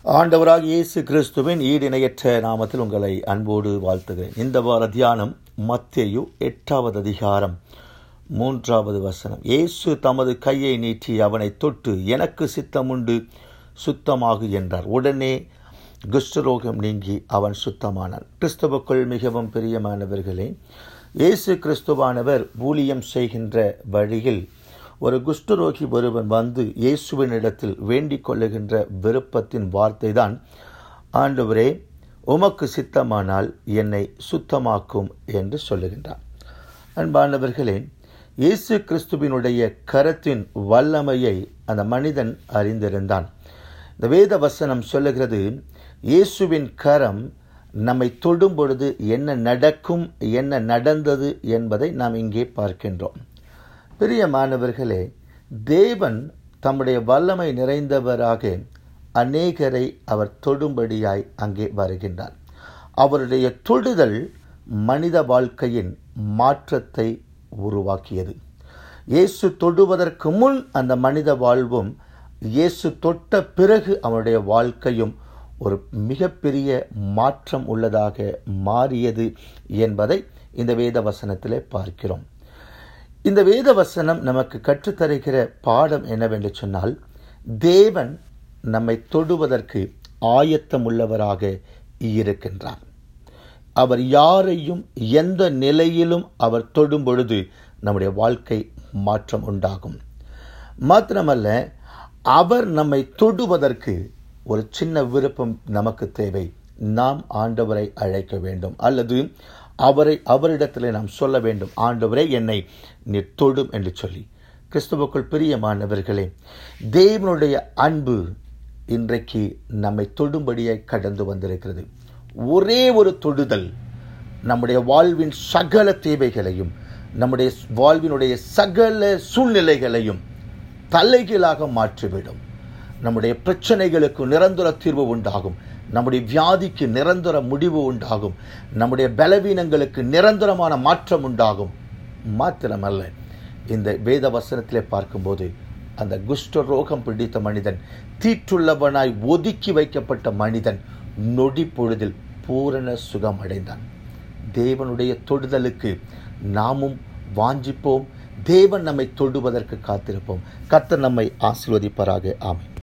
ஆண்டவராக இயேசு கிறிஸ்துவின் ஈடிணையற்ற நாமத்தில் உங்களை அன்போடு வாழ்த்துகிறேன் இந்த வார தியானம் மத்தேயு எட்டாவது அதிகாரம் மூன்றாவது வசனம் இயேசு தமது கையை நீட்டி அவனை தொட்டு எனக்கு சித்தமுண்டு சுத்தமாகு என்றார் உடனே குஷ்டரோகம் நீங்கி அவன் சுத்தமானான் கிறிஸ்துவுக்குள் மிகவும் பிரியமானவர்களே இயேசு கிறிஸ்துவானவர் ஊழியம் செய்கின்ற வழியில் ஒரு குஷ்டரோகி ஒருவன் வந்து இயேசுவினிடத்தில் வேண்டிக் கொள்ளுகின்ற விருப்பத்தின் வார்த்தை தான் ஆண்டவரே உமக்கு சித்தமானால் என்னை சுத்தமாக்கும் என்று சொல்லுகின்றார் அன்பானவர்களே இயேசு கிறிஸ்துவினுடைய கரத்தின் வல்லமையை அந்த மனிதன் அறிந்திருந்தான் இந்த வேத வசனம் சொல்லுகிறது இயேசுவின் கரம் நம்மை தொடும் பொழுது என்ன நடக்கும் என்ன நடந்தது என்பதை நாம் இங்கே பார்க்கின்றோம் பிரியமானவர்களே தேவன் தம்முடைய வல்லமை நிறைந்தவராக அநேகரை அவர் தொடும்படியாய் அங்கே வருகின்றார் அவருடைய தொடுதல் மனித வாழ்க்கையின் மாற்றத்தை உருவாக்கியது இயேசு தொடுவதற்கு முன் அந்த மனித வாழ்வும் இயேசு தொட்ட பிறகு அவனுடைய வாழ்க்கையும் ஒரு மிகப்பெரிய மாற்றம் உள்ளதாக மாறியது என்பதை இந்த வேத வசனத்திலே பார்க்கிறோம் இந்த வேத வசனம் நமக்கு கற்றுத்தருகிற பாடம் என்னவென்று சொன்னால் தேவன் நம்மை தொடுவதற்கு ஆயத்தம் உள்ளவராக இருக்கின்றார் அவர் யாரையும் எந்த நிலையிலும் அவர் தொடும் பொழுது நம்முடைய வாழ்க்கை மாற்றம் உண்டாகும் மாத்திரமல்ல அவர் நம்மை தொடுவதற்கு ஒரு சின்ன விருப்பம் நமக்கு தேவை நாம் ஆண்டவரை அழைக்க வேண்டும் அல்லது அவரை அவரிடத்தில் நாம் சொல்ல வேண்டும் ஆண்டவரே என்னை நீ தொடும் என்று சொல்லி கிறிஸ்துவுக்குள் பிரியமானவர்களே தேவனுடைய அன்பு இன்றைக்கு நம்மை தொடும்படியாய் கடந்து வந்திருக்கிறது ஒரே ஒரு தொடுதல் நம்முடைய வாழ்வின் சகல தேவைகளையும் நம்முடைய வாழ்வினுடைய சகல சூழ்நிலைகளையும் தலைகீழாக மாற்றிவிடும் நம்முடைய பிரச்சனைகளுக்கு நிரந்தர தீர்வு உண்டாகும் நம்முடைய வியாதிக்கு நிரந்தர முடிவு உண்டாகும் நம்முடைய பலவீனங்களுக்கு நிரந்தரமான மாற்றம் உண்டாகும் மாத்திரமல்ல இந்த வேத வசனத்திலே பார்க்கும்போது அந்த குஷ்ட ரோகம் பிடித்த மனிதன் தீற்றுள்ளவனாய் ஒதுக்கி வைக்கப்பட்ட மனிதன் நொடி பொழுதில் பூரண சுகம் அடைந்தான் தேவனுடைய தொடுதலுக்கு நாமும் வாஞ்சிப்போம் தேவன் நம்மை தொடுவதற்கு காத்திருப்போம் கர்த்தர் நம்மை ஆசீர்வதிப்பாராக ஆமை